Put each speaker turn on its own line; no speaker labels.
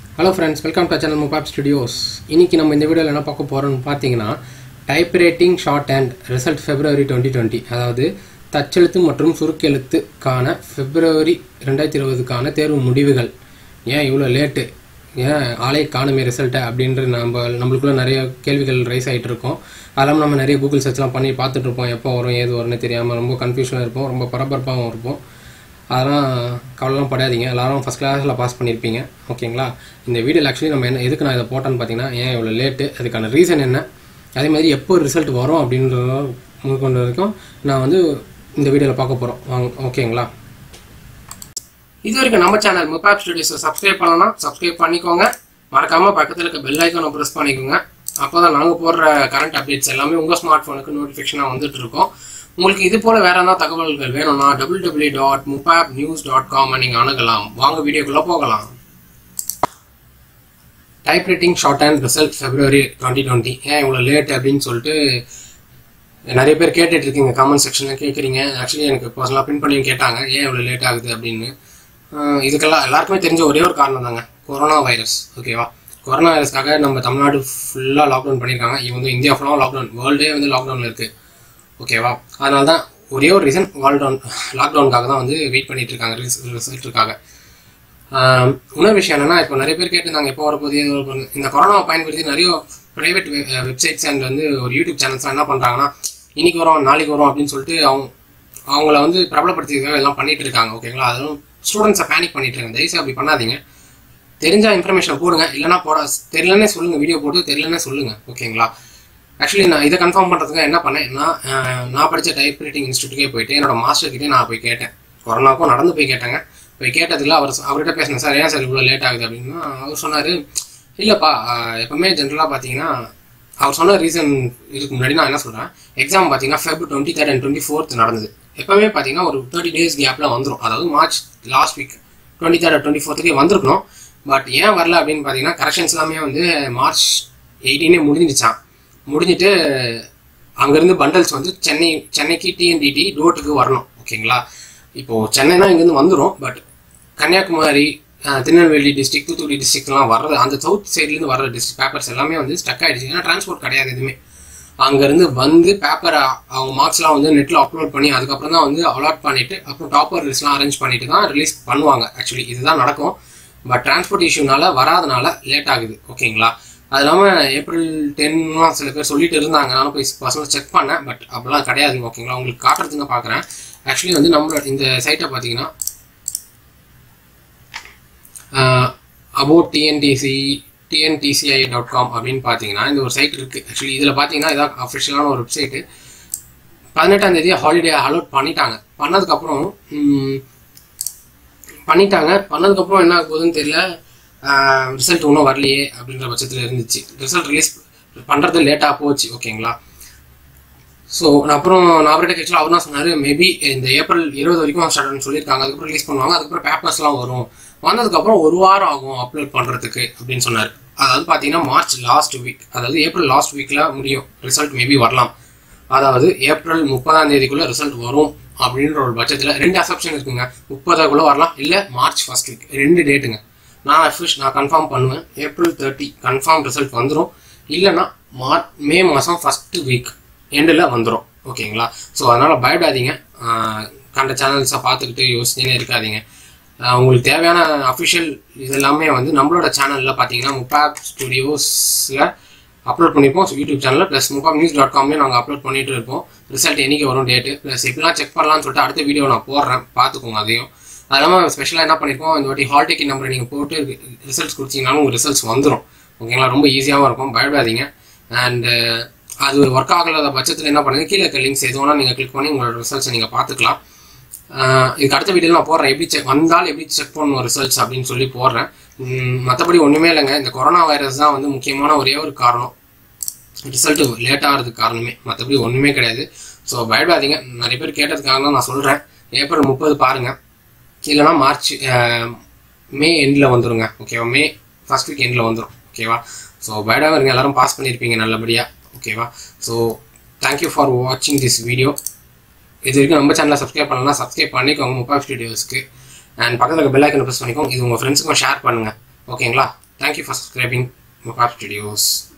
hello friends welcome to channel முபாப் studios இன்னைக்கு நம்ம இந்த வீடியோவில் என்ன பார்க்க போகிறோம்னு பார்த்தீங்கன்னா typewriting shorthand result February twenty twenty அதாவது தச்செழுத்து மற்றும் சுருக்கெழுத்துக்கான ஃபெப்ரவரி ரெண்டாயிரத்தி இருபதுக்கான தேர்வு முடிவுகள் ஏன் இவ்வளோ லேட்டு ஏன் ஆளே காணுமே ரிசல்ட்டை அப்படின்ற நம்ம நம்மளுக்குள்ள நிறைய கேள்விகள் ரைஸ் ஆகிட்டு இருக்கோம் அதெல்லாம் நம்ம நிறைய கூகுள் சர்ச்லாம் பண்ணி பார்த்துட்டு இருப்போம் எப்போ வரும் ஏது வரும்னு தெரியாமல் ரொம்ப கன்ஃபியூஷனாக இருப்போம் ரொம்ப பரபரப்பாகவும் இருப்போம் அதெல்லாம் கவலைலாம் படாதீங்க எல்லாரும் ஃபஸ்ட் கிளாஸில் பாஸ் பண்ணியிருப்பீங்க ஓகேங்களா இந்த வீடியோவில் ஆக்சுவலி நம்ம என்ன எதுக்கு நான் இதை போட்டேன்னு பார்த்தீங்கன்னா ஏன் இவ்வளோ லேட்டு அதுக்கான ரீசன் என்ன அதே மாதிரி எப்போ ரிசல்ட் வரும் அப்படின்றத முதற்கொண்டு வரைக்கும் நான் வந்து இந்த வீடியோவில் பார்க்க போகிறோம் வாங்க ஓகேங்களா இது வரைக்கும் நம்ம சேனல் முப்பாப் ஸ்டுடியோஸை சப்ஸ்கிரைப் பண்ணலாம் சப்ஸ்கிரைப் பண்ணிக்கோங்க மறக்காமல் பக்கத்தில் இருக்க பெல் ஐக்கானை ப்ரெஸ் பண்ணிக்கோங்க அப்போ தான் நாங்கள் போடுற கரண்ட் அப்டேட்ஸ் எல்லாமே உங்கள் ஸ்மார்ட் ஃபோனுக்கு நோட்டிஃபிகேஷனாக வந்துட்டு இருக்கோம் உங்களுக்கு இது போல வேற என்ன தகவல்கள் வேணும்னா டபிள்யூ டபிள்யூ டாட் முப்பாப் நியூஸ் டாட் காம் நீங்கள் அணுகலாம் வாங்க வீடியோக்குள்ளே போகலாம் typewriting shorthand result February twenty twenty ஏன் இவ்வளோ லேட் அப்படின்னு சொல்லிட்டு நிறைய பேர் கேட்டுட்டு இருக்கீங்க கமெண்ட் செக்ஷனில் கேட்குறீங்க ஆக்சுவலி எனக்கு பர்சனலாக பின் பண்ணி கேட்டாங்க ஏன் இவ்வளோ லேட் ஆகுது அப்படின்னு ஆஹ் இதுக்கெல்லாம் எல்லாருக்குமே தெரிஞ்ச ஒரே ஒரு காரணம் தாங்க கொரோனா வைரஸ் ஓகேவா கொரோனா வைரஸ்க்காக நம்ம தமிழ்நாடு ஃபுல்லாக லாக்டவுன் பண்ணியிருக்காங்க இவங்க வந்து இந்தியா ஃபுல்லாக லாக்டவுன் வேர்ல்டே வந்து லாக்டவுனில் இருக்குது ஓகேவா அதனால தான் ஒரே ஒரு ரீசன் லாக்டவுன் லாக்டவுனுக்காக தான் வந்து வெயிட் பண்ணிட்டு இருக்காங்க ரிசல்ட்டுக்காக இன்னொரு விஷயம் என்னன்னா இப்போ நிறைய பேர் கேட்டிருந்தாங்க எப்போ வரப்போகுது எது வரப்போகுது இந்த கொரோனாவை பயன்படுத்தி நிறைய ப்ரைவேட் வெப்சைட்ஸ் அண்ட் வந்து ஒரு யூடியூப் சேனல்ஸ்லாம் என்ன பண்ணுறாங்கன்னா இன்னைக்கு வரும் நாளைக்கு வரும் அப்படின்னு சொல்லிட்டு அவங்க அவங்கள வந்து பிரபலப்படுத்திக்காக எல்லாம் பண்ணிட்டு இருக்காங்க ஓகேங்களா அதுவும் ஸ்டூடெண்ட்ஸை பேனிக் பண்ணிட்டு இருக்காங்க தயவுசெய்து அப்படி பண்ணாதீங்க தெரிஞ்ச இன்ஃபர்மேஷன் போடுங்க இல்லைனா போட தெரியலன்னே சொல்லுங்க வீடியோ போட்டு தெரியலன்னே சொல்லுங்க ஓகேங்களா ஆக்சுவலி நான் இதை கன்ஃபார்ம் பண்ணுறதுக்கு என்ன பண்ணேன் நான் அஹ், நான் படித்த டைப் ரைட்டிங் இன்ஸ்டியூட்டுக்கே போயிட்டு என்னோட மாஸ்டர் கிட்டே நான் போய் கேட்டேன் கொரோனாக்கும் நடந்து போய் கேட்டேங்க போய் கேட்டதுல அவர் சொ- அவர்கிட்ட பேசினேன் சார் ஏன் சார் இவ்வளோ லேட் ஆகுது அப்படின்னா அவர் சொன்னார் இல்லைப்பா அஹ், எப்பவுமே ஜென்ரலாக பார்த்தீங்கன்னா அவர் சொன்ன ரீசன் இதுக்கு முன்னாடி நான் என்ன சொல்கிறேன் எக்ஸாம் பார்த்தீங்கன்னா Feb twenty third and twenty fourth நடந்தது எப்பவுமே பார்த்தீங்கன்னா ஒரு தேர்ட்டி டேஸ் கேப்பில் வந்துடும் அதாவது March last week twenty third twenty ஃபோர்த்துக்கே வந்திருக்கணும் பட் ஏன் வரல அப்படின்னு பார்த்தீங்கன்னா கரெக்ஷன்ஸ் எல்லாமே வந்து மார்ச் எயிட்டீனே முடிஞ்சிடுச்சான் முடிஞ்சிட்டு அங்கேருந்து பண்டல்ஸ் வந்து சென்னை சென்னைக்கு டிஎன்டிடி டோட்டுக்கு வரணும் ஓகேங்களா இப்போது சென்னைனா இங்கேருந்து வந்துடும் but Kanyakumari ah, Tirunelveli district Thoothukudi டிஸ்ட்ரிக்ட்லாம் வர்றது அந்த சவுத் சைட்லேருந்து வர்ற டிஸ்ட்ரிக் பேப்பர்ஸ் எல்லாமே வந்து ஸ்டக் ஆகிடுச்சு ஏன்னா டிரான்ஸ்போர்ட் கிடையாது எதுவுமே அங்கேருந்து வந்து பேப்பரை அவங்க மார்க்ஸ்லாம் வந்து நெட்டில் அப்லோட் பண்ணி அதுக்கப்புறம் தான் வந்து அலாட் பண்ணிவிட்டு அப்புறம் டாப்பர் லிஸ்ட்லாம் அரேஞ்ச் பண்ணிட்டு தான் ரிலீஸ் பண்ணுவாங்க ஆக்சுவலி இதுதான் நடக்கும் பட் டிரான்ஸ்போர்ட் இஷ்யூனால வராதனால லேட் ஆகுது ஓகேங்களா அது இல்லாமல் ஏப்ரல் டென்லாம் சில பேர் சொல்லிட்டு இருந்தாங்க நானும் போய் பர்சனல் செக் பண்ணேன் பட் அப்படிலாம் கிடையாதுங்க ஓகேங்களா உங்களுக்கு காட்டுறதுக்கு நான் பார்க்குறேன் ஆக்சுவலி வந்து நம்மளோட இந்த சைட்டை பார்த்தீங்கன்னா about TNDC TNDCI dot com அப்படின்னு பார்த்தீங்கன்னா இந்த ஒரு சைட் இருக்குது ஆக்சுவலி இதில் பார்த்தீங்கன்னா இதான் அஃபிஷியலான ஒரு வெப்சைட்டு பதினெட்டாம் தேதி ஹாலிடே அலோட் பண்ணிட்டாங்க பண்ணதுக்கப்புறம் ம், பண்ணிட்டாங்க பண்ணதுக்கப்புறம் என்ன ஆக போகுதுன்னு தெரியல ரிசல்ட் இன்னும் வரலையே அப்படின்ற பட்சத்தில் இருந்துச்சு ரிசல்ட் ரிலீஸ் பண்ணுறது லேட்டாக போச்சு ஓகேங்களா ஸோ நான் அப்புறம் நான் அவர்கிட்ட கேட்கல அவர் என்ன சொன்னார் மேபி இந்த ஏப்ரல் இருபது வரைக்கும் ஸ்டார்ட் சொல்லியிருக்காங்க அதுக்கப்புறம் ரிலீஸ் பண்ணுவாங்க அதுக்கப்புறம் பேப்பர்ஸ்லாம் வரும் வந்ததுக்கப்புறம் ஒரு வாரம் ஆகும் அப்லோட் பண்ணுறதுக்கு அப்படின்னு சொன்னார் அதாவது பார்த்தீங்கன்னா மார்ச் லாஸ்ட் வீக் அதாவது ஏப்ரல் லாஸ்ட் வீக்கில் முடியும் ரிசல்ட் மேபி வரலாம் அதாவது ஏப்ரல் முப்பதாம் தேதிக்குள்ள ரிசல்ட் வரும் அப்படின்ற ஒரு பட்சத்தில் ரெண்டு அசப்ஷன் இருக்குங்க முப்பதாக்குள்ள வரலாம் இல்லை மார்ச் ஃபர்ஸ்ட் வீக் ரெண்டு டேட்டுங்க நான் அஃபிஷ் நான் கன்ஃபார்ம் பண்ணுவேன் ஏப்ரல் தேர்ட்டி கன்ஃபார்ம் ரிசல்ட் வந்துடும் இல்லைன்னா மார்ச் மே மாதம் ஃபஸ்ட்டு வீக் எண்டில் வந்துடும் ஓகேங்களா ஸோ அதனால் பயப்படாதீங்க ஆஹ் கண்ட சேனல்ஸை பார்த்துக்கிட்டு யோசிச்சுனே இருக்காதீங்க ஆஹ் உங்களுக்கு தேவையான அஃபிஷியல் இது எல்லாமே வந்து நம்மளோட சேனலில் பார்த்தீங்கன்னா முப்பாப் ஸ்டுடியோஸில் அப்லோட் பண்ணியிருப்போம் யூடியூப் சேனலில் ப்ளஸ் முப்பாப் நியூஸ் டாட் காம்லேயும் நாங்கள் அப்லோட் பண்ணிட்டு இருப்போம் ரிசல்ட் என்னைக்கு வரும் டேட்டு ப்ளஸ் இப்படிலாம் செக் பண்ணலாம்னு சொல்லிட்டு அடுத்த வீடியோ நான் போடுறேன் பார்த்துக்கோங்க அதையும் அது இல்லாமல் ஸ்பெஷலாக என்ன பண்ணியிருக்கோம் இந்த வாட்டி ஹால் டிக்கெட் நம்பரை நீங்கள் போட்டு ரிசல்ட்ஸ் கொடுத்தீங்கனாலும் உங்கள் ரிசல்ட்ஸ் வந்துடும் ஓகேங்களா ரொம்ப ஈஸியாகவும் இருக்கும் பயப்படாதீங்க அண்டு அது ஒர்க் ஆகலாத பட்சத்தில் என்ன பண்ணுங்க கீழே இருக்க லிங்க்ஸ் எது வேணால் நீங்கள் கிளிக் பண்ணி உங்களோட ரிசல்ட்ஸை நீங்கள் பார்த்துக்கலாம் ஆஹ் இதுக்கு அடுத்த வீடியோ நான் போடுறேன் எப்படி செக் வந்தால் எப்படி செக் பண்ணணும் ரிசல்ட்ஸ் அப்படின்னு சொல்லி போடுறேன் மற்றபடி ஒன்றுமே இல்லைங்க இந்த கொரோனா வைரஸ் தான் வந்து முக்கியமான ஒரே ஒரு காரணம் ரிசல்ட் லேட் ஆகிறதுக்கு காரணமே மற்றபடி ஒன்றுமே கிடையாது ஸோ பயப்படாதீங்க நிறைய பேர் கேட்டதுக்காக தான் நான் சொல்கிறேன் ஏப்ரல் முப்பது பாருங்கள் இல்லைனா மார்ச் ஆஹ், மே எண்டில் வந்துருங்க ஓகேவா மே ஃபர்ஸ்ட் வீக் எண்டில் வந்துடும் ஓகேவா ஸோ பயடாக இருங்க எல்லாரும் பாஸ் பண்ணியிருப்பீங்க நல்லபடியாக ஓகேவா ஸோ தேங்க்யூ ஃபார் வாட்சிங் திஸ் வீடியோ இது வரைக்கும் நம்ம சேனலை சப்ஸ்கிரைப் பண்ணலாம் சப்ஸ்கிரைப் பண்ணிக்கோங்க முப்பா ஸ்டுடியோஸ்க்கு அண்ட் பக்கத்தில் பெல் ஐக்கனை ப்ரெஸ் பண்ணிக்கோங்க இது உங்கள் ஃப்ரெண்ட்ஸுக்கும் ஷேர் பண்ணுங்கள் ஓகேங்களா தேங்க்யூ ஃபார் சப்ஸ்கிரைபிங் மொகாப் ஸ்டுடியோஸ்